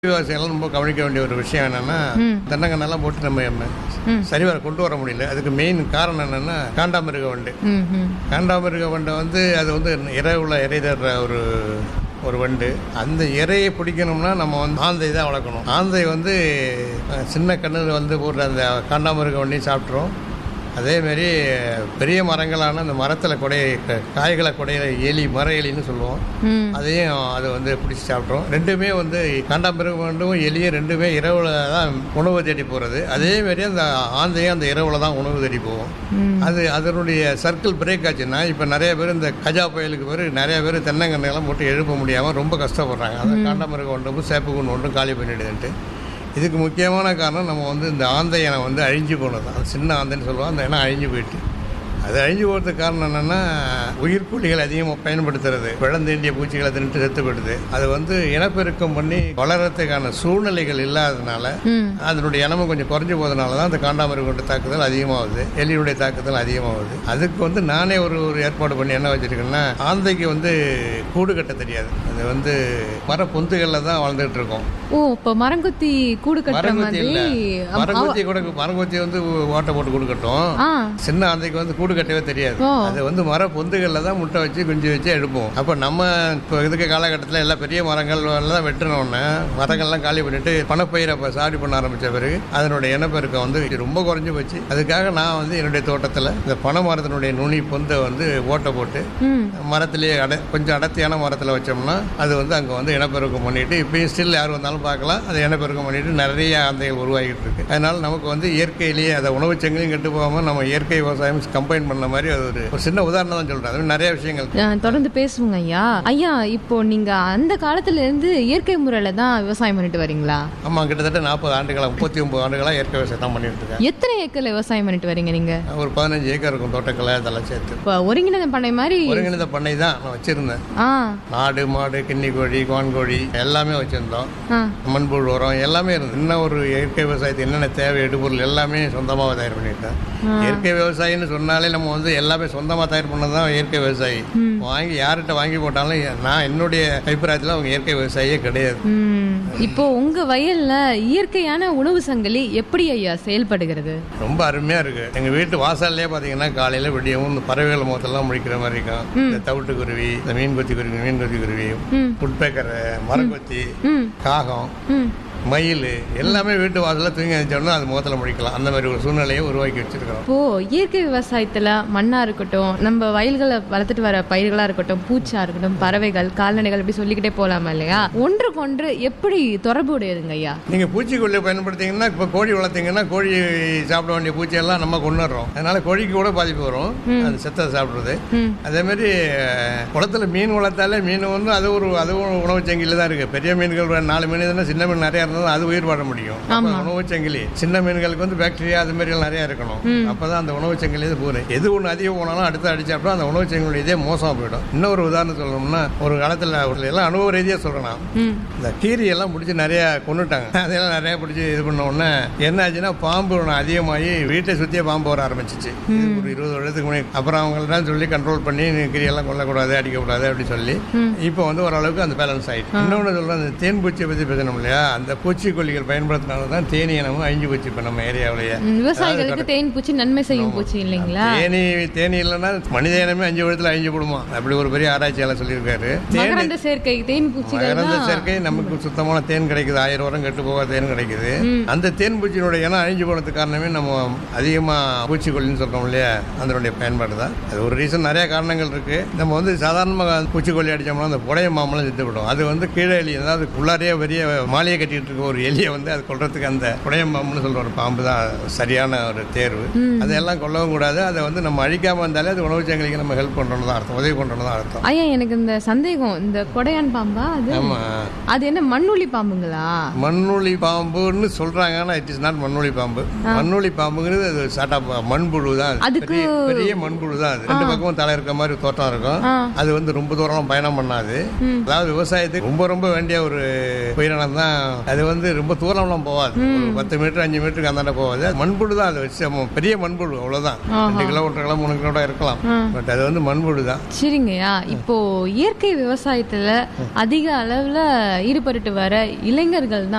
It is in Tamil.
விவசாயிகள் ரொம்ப கவனிக்க வேண்டிய ஒரு விஷயம் என்னன்னா தென்னங்கன்னெல்லாம் போட்டு நம்ம சரிவர கொண்டு வர முடியல அதுக்கு மெயின் காரணம் என்னன்னா காண்டாமிருக வண்டு ம் ம் காண்டாமிருக வண்டை வந்து அது வந்து இரவுல இறை தர்ற ஒரு ஒரு வண்டு அந்த இறையை பிடிக்கணும்னா நம்ம வந்து ஆந்தை தான் வளர்க்கணும் ஆந்தை வந்து அஹ், சின்ன கண்ணில் வந்து போடுற அந்த காண்டாமிருக வண்டையும் சாப்பிட்ரும் அதேமாரி பெரிய மரங்களான அந்த மரத்தில் கொடைய க- காய்களை கொடையில எலி மர எலின்னு சொல்லுவோம் ம் அதையும் அது வந்து பிடிச்சி சாப்பிட்ரும் ரெண்டுமே வந்து காண்டாமிருக வண்டும் எலியும் ரெண்டுமே இரவுல தான் உணவு தேடி போகிறது அதேமாரி அந்த ஆந்தையும் அந்த இரவுல தான் உணவு தேடி போகும் ம் அது அதனுடைய சர்க்கிள் பிரேக் ஆச்சுன்னா இப்போ நிறைய பேர் இந்த கஜா புயலுக்கு பேர் நிறைய பேர் தென்னங்கன்னையெல்லாம் போட்டு எழுப்ப முடியாமல் ரொம்ப கஷ்டப்படுறாங்க அதை காண்டாமிருகம் ஒன்றும் சேப்புக்குன்னு ஒன்றும் காலி பண்ணிடுதுன்ட்டு இதுக்கு முக்கியமான காரணம் நம்ம வந்து இந்த ஆந்தை இனம் வந்து அழிஞ்சு போனது தான் அது சின்ன ஆந்தைன்னு சொல்லுவோம் அந்த இனம் அழிஞ்சு போயிட்டு அது அழிஞ்சு போகிறதுக்கு காரணம் என்னென்னா உயிர்கொல்லிகள் அதிகமாக பயன்படுத்துறது விழந்தேண்டிய பூச்சிகளை தின்ட்டு செத்து போயிடுது அது வந்து இனப்பெருக்கம் பண்ணி வளர்கிறதுக்கான சூழ்நிலைகள் இல்லாததுனால ம் அதனுடைய இனமும் கொஞ்சம் குறைஞ்சு போகிறதுனால தான் அந்த காண்டாமிருகோட தாக்குதல் அதிகமாகுது எலியுடைய தாக்குதல் அதிகமாகுது அதுக்கு வந்து நானே ஒரு ஒரு ஏற்பாடு பண்ணி என்ன வச்சுருக்கேன்னா ஆந்தைக்கு வந்து கூடு கட்ட தெரியாது அது வந்து மர பொந்துகளில் தான் வாழ்ந்துகிட்டு இருக்கோம் ஓ இப்போ மரங்கொத்தி கூடு கட்டுற மரங்கொத்தி மாதிரி இல்லை அவ- மரங்கொத்தி கூட மரங்கொத்தி வந்து ஓட்டை போட்டு கூடு கட்டும் ஆ சின்ன ஆந்தைக்கு வந்து கூடு கட்டவே தெரியாது ஓ. அது வந்து மர பொந்துகளில் தான் முட்டை வச்சு குஞ்சு வச்சு எடுப்போம் அப்போ நம்ம இப்போ இதுக்கு காலகட்டத்தில் எல்லாம் பெரிய மரங்கள் எல்லாம் வெட்டினோடனே மரங்கள்லாம் காலி பண்ணிட்டு பணப்பயிரை இப்போ சாடி பண்ண ஆரம்பித்த பிறகு அதனுடைய இனப்பெருக்கம் வந்து ரொம்ப குறைஞ்சு போச்சு அதுக்காக நான் வந்து என்னுடைய தோட்டத்தில் இந்த பனை மரத்தினுடைய நுனி பொந்தை வந்து ஓட்டை போட்டு ம் மரத்திலேயே அடை கொஞ்சம் அடர்த்தியான மரத்தில் வச்சோம்னா அது வந்து அங்கே வந்து இனப்பெருக்கம் பண்ணிட்டு இப்பயும் ஸ்டில் யார் வந்தாலும் பார்க்கலாம் அது இனப்பெருக்கம் பண்ணிட்டு நிறைய ஆந்தைகள் உருவாகிட்டு இருக்கு அதனால நமக்கு வந்து இயற்கையிலேயே அதை உணவுச் சங்கிலியும் கெட்டு போகாமல் நம்ம இயற்கை விவசாயம் கம்பைன் பண்ண மாதிரி அது ஒரு ஒரு சின்ன உதாரணம் தான் சொல்கிறேன் அது மாதிரி நிறைய விஷயங்கள் ஆ, தொடர்ந்து பேசுவோங்க ஐயா ஐயா இப்போ நீங்க அந்த காலத்துல இருந்து இயற்கை முறையில தான் விவசாயம் பண்ணிட்டு வரீங்களா ஆமாம் கிட்டத்தட்ட நாற்பது ஆண்டுகளாக முப்பத்தி ஒன்பது ஆண்டுகளாக இயற்கை விவசாயம் தான் பண்ணிட்டு இருக்கேன் எத்தனை ஏக்கர்ல விவசாயம் பண்ணிட்டு வரீங்க நீங்க ஒரு பதினஞ்சு ஏக்கர் இருக்கும் தோட்டக்கலை அதெல்லாம் சேர்த்து இப்போ ஒருங்கிணைந்த பண்ணை மாதிரி ஒருங்கிணைந்த பண்ணை தான் நான் வச்சுருந்தேன் ஆ ஆடு மாடு கின்னி கோழி கோன் கோழி எல்லாமே வச்சுருந்தோம் ஆ மண்புழு உரம் எல்லாமே இருந்தது இன்னும் ஒரு இயற்கை விவசாயத்துக்கு என்னென்ன தேவை எடுபொருள் எல்லாமே சொந்தமாக தயார் பண்ணிட்டேன் இயற்கை விவசாயின்னு சொன்னாலே நம்ம வந்து எல்லாமே சொந்தமாக தயார் பண்ணது தான் இயற்கை விவசாயி வாங்கி யார்கிட்ட வாங்கி போட்டாலும் நான் என்னுடைய அபிப்பிராயத்தில் அவங்க இயற்கை விவசாயியே கிடையாது ம். இப்போ உங்க வயல்ல இயற்கையான உணவு சங்கிலி எப்படி ஐயா செயல்படுகிறது ரொம்ப அருமையாக இருக்குது எங்கள் வீட்டு வாசல்லே பார்த்தீங்கன்னா காலையில் விடியவும் இந்த பறவைகள் முகத்தெல்லாம் முழிக்கிற மாதிரி இருக்கும் இந்த தவிட்டு குருவி இந்த மீன் கொத்தி குருவி மீன் கொத்தி குருவி ம். புட்பேக்கரை மரங்கொத்தி ம் காகம் ம் மயில் எல்லாமே வீட்டு வாசலில் தூங்கி வச்சோம்னா அது முகத்தில் முழிக்கலாம் அந்த மாதிரி ஒரு சூழ்நிலையை உருவாக்கி வச்சிருக்கிறோம் இப்போ இயற்கை விவசாயத்துல மண்ணா இருக்கட்டும் நம்ம வயல்களை வளர்த்துட்டு வர பயிர்களா இருக்கட்டும் பூச்சா இருக்கட்டும் பறவைகள் கால்நடைகள் இப்படி சொல்லிக்கிட்டே போலாமா இல்லையா ஒன்றுக்கொன்று எப்படி தொடர்பு உடையதுங்க ஐயா நீங்க பூச்சிக்கொல்லியை பயன்படுத்திங்கன்னா இப்போ கோழி வளர்த்தீங்கன்னா கோழி சாப்பிட வேண்டிய பூச்சியெல்லாம் நம்ம கொண்டுடுறோம் அதனால கோழிக்கு கூட பாதிப்பு வரும் அது செத்ததை சாப்பிட்றது ம் அதே மாதிரி அஹ், குளத்துல மீன் வளர்த்தாலே மீன் வந்து அது ஒரு அது ஒரு உணவு சங்கிலி தான் இருக்கு பெரிய மீன்கள் ஒரு நாலு மீன் இருந்தால் சின்ன மீன் நிறைய இருந்தால் அது உயிர் வாழ முடியும் அப்ப உணவு சங்கிலி சின்ன மீன்களுக்கு வந்து பாக்டீரியா அது மாதிரி எல்லாம் நிறைய இருக்கணும் அப்பதான் அந்த உணவு சங்கிலி இது போகுது எது ஒன்று அதிகம் போனாலும் அடுத்து அடிச்சாப்புல அந்த உணவு சங்கிலி இதே மோசமா போயிடும் இன்னொரு உதாரணம் சொல்லணும்னா ஒரு காலத்துல ஒரு எல்லாம் அனுபவ ரீதியா சொல்றேன் நான். ம் இந்த கீரி எல்லாம் பிடிச்சி நிறைய கொண்டுட்டாங்க அதெல்லாம் நிறைய பிடிச்சி இது பண்ண உடனே என்ன ஆச்சுன்னா பாம்பு ஒன்று அதிகமாகி வீட்டை சுற்றியே பாம்பு வர ஆரம்பிச்சிச்சு இது ஒரு இருபது வருடத்துக்கு முன்னாடி அப்புறம் அவங்கள்ட்ட சொல்லி கண்ட்ரோல் பண்ணி நீ கீரியெல்லாம் கொல்லக்கூடாது அடிக்கக்கூடாது அப்படி சொல்லி இப்போ வந்து ஓரளவுக்கு அந்த பேலன்ஸ் ஆயிடுச்சு இன்னொன்று சொல்கிறேன் அந்த தேன் பூச்சியை பற்றி பேசணும் இல்லையா அந்த பூச்சிக்கொல்லிகள் பயன்படுத்தினால தான் தேனி இனமும் அழிஞ்சு போச்சு இப்போ நம்ம ஏரியாவிலேயே ம், விவசாயிகளுக்கு தேன் பூச்சி நன்மை செய்யும் பூச்சி இல்லைங்களா தேனி தேனி இல்லைன்னா மனித இனமே அஞ்சு வருடத்தில் அழிஞ்சு போடுமா அப்படி ஒரு பெரிய ஆராய்ச்சியாளர் சொல்லியிருக்காரு தேனி மகரந்த சேர்க்கை தேன் பூச்சிகள் மகரந்த தான் சேர்க்கை நமக்கு சுத்தமான தேன் கிடைக்குது ஆயிரம் வரம் கெட்டு போகாத தேன் கிடைக்குது அந்த தேன் பூச்சியினுடைய இனம் அழிஞ்சு போனதுக்கு காரணமே நம்ம அதிகமாக பூச்சிக்கொல்லின்னு சொல்றோம் இல்லையா அதனுடைய பயன்பாடு தான் அது ஒரு ரீசன் நிறைய காரணங்கள் இருக்கு நம்ம வந்து சாதாரணமாக பூச்சிக்கொல்லி அடிச்சோம்னா அந்த புடைய மாம்பழம் செத்து விடும் அது வந்து கீழே எலி அதாவது உள்ளாரையே பெரிய மாலையை கட்டிட்டு இருக்க ஒரு எலியை வந்து அது கொல்றதுக்கு அந்த புடைய பாம்புன்னு சொல்ற ஒரு பாம்பு தான் சரியான ஒரு தேர்வு அதெல்லாம் கொல்லவும் கூடாது அதை வந்து நம்ம அழிக்காம இருந்தாலே அது உணவு சங்கிலிக்கு நம்ம ஹெல்ப் பண்றோம்னு தான் அர்த்தம் உதவி பண்றோம்னு தான் அர்த்தம் ஐயா எனக்கு இந்த சந்தேகம் இந்த கொடையான் பாம்பா அது ஆமா அது என்ன மண்ணுளி பாம்புங்களா மண்ணுளி பாம்புன்னு சொல்றாங்க ஆனா இட் இஸ் நாட் மண்ணுளி பாம்பு மண்ணுளி பாம்புங்கிறது அது சாட்டா பா- மண்புழு தான் அது. அதுக்கு- பெரிய பெரிய மண்புழு தான் அது ரெண்டு பக்கமும் தலை இருக்க மாதிரி தோட்டம் இருக்கும் ஆ. அது வந்து ரொம்ப தூரம் பயணம் பண்ணாது அதாவது விவசாயத்துக்கு ரொம்ப ரொம்ப வேண்டிய ஒரு உயிரினம் தான் அது வந்து ரொம்ப தூரம்லாம் போகாது ஒரு பத்து மீட்டர் அஞ்சு மீட்டருக்கு அந்தாண்ட போகாது அது மண்புழு தான் அதை வச்சு நம்ம பெரிய மண்புழு அவ்வளோதான் ரெண்டு கிலோ ஒன்றரை கிலோ மூணு கிலோ இருக்கலாம் பட் அது வந்து மண்புழு தான் சரிங்கய்யா இப்போ இயற்கை விவசாயத்துல அதிக அளவுல ஈடுபட்டு வர இளைஞர்கள் தான்